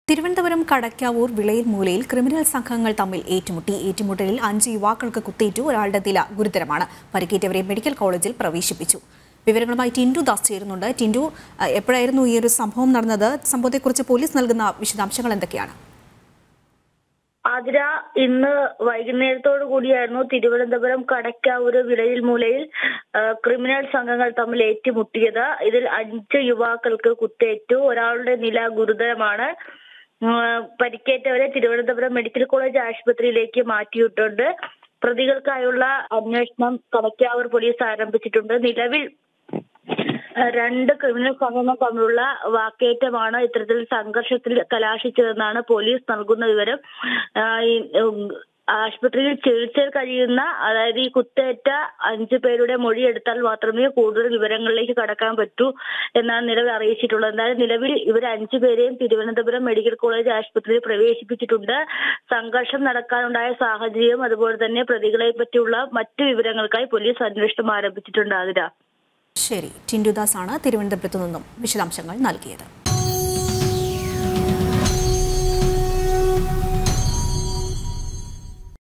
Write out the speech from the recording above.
തിരുവനന്തപുരം കടയ്ക്കാവൂർ വിളയിൽ മൂലയിൽ ക്രിമിനൽ സംഘങ്ങൾ തമ്മിൽ ഏറ്റുമുട്ടി ഏറ്റുമുട്ടലിൽ അഞ്ച് യുവാക്കൾക്ക് കുത്തേറ്റു ഒരാളുടെ നില ഗുരുതരമാണ് പരിക്കേറ്റവരെ മെഡിക്കൽ കോളേജിൽ പ്രവേശിപ്പിച്ചു വിവരങ്ങളുമായി ടിൻഡു ദാസ് ചേരുന്നുണ്ട് ടിൻഡു അഹ്, എപ്പോഴായിരുന്നു ഈ ഒരു സംഭവം നടന്നത് സംഭവത്തെക്കുറിച്ച് പോലീസ് നൽകുന്ന വിശദാംശങ്ങൾ എന്തൊക്കെയാണ് ആതിര ഇന്ന് വൈകുന്നേരത്തോടു കൂടിയായിരുന്നു തിരുവനന്തപുരം കടയ്ക്കാവൂര് വിളയിൽ മൂലയിൽ ആ, ക്രിമിനൽ സംഘങ്ങൾ തമ്മിൽ ഏറ്റുമുട്ടിയത് ഇതിൽ അഞ്ച് യുവാക്കൾക്ക് കുത്തേറ്റു ഒരാളുടെ നില ഗുരുതരമാണ് ആ, പരിക്കേറ്റവരെ തിരുവനന്തപുരം മെഡിക്കൽ കോളേജ് ആശുപത്രിയിലേക്ക് മാറ്റിയിട്ടുണ്ട് പ്രതികൾക്കായുള്ള അന്വേഷണം കടയ്ക്കാവൂർ പോലീസ് ആരംഭിച്ചിട്ടുണ്ട് നിലവിൽ രണ്ട് ക്രിമിനൽ സംഘങ്ങൾ തമ്മിലുള്ള വാക്കേറ്റമാണ് ഇത്തരത്തിൽ സംഘർഷത്തിൽ കലാശിച്ചതെന്നാണ് പോലീസ് നൽകുന്ന വിവരം ആ, ഈ, ഉം, ആശുപത്രിയിൽ ചികിത്സയിൽ കഴിയുന്ന അതായത് ഈ കുത്തേറ്റ അഞ്ചു പേരുടെ മൊഴി എടുത്താൽ മാത്രമേ കൂടുതൽ വിവരങ്ങളിലേക്ക് കടക്കാൻ പറ്റൂ എന്നാണ് നിലവിൽ അറിയിച്ചിട്ടുള്ളത് എന്തായാലും നിലവിൽ ഇവർ അഞ്ചു പേരെയും തിരുവനന്തപുരം മെഡിക്കൽ കോളേജ് ആശുപത്രിയിൽ പ്രവേശിപ്പിച്ചിട്ടുണ്ട് സംഘർഷം നടക്കാനുണ്ടായ സാഹചര്യം അതുപോലെ തന്നെ പ്രതികളെ പറ്റിയുള്ള മറ്റു വിവരങ്ങൾക്കായി പോലീസ് അന്വേഷണം ആരംഭിച്ചിട്ടുണ്ട് ആതിര ശരി ടിൻഡു ദാസ് ആണ് തിരുവനന്തപുരത്തു നിന്നും വിശദാംശങ്ങൾ നൽകിയത്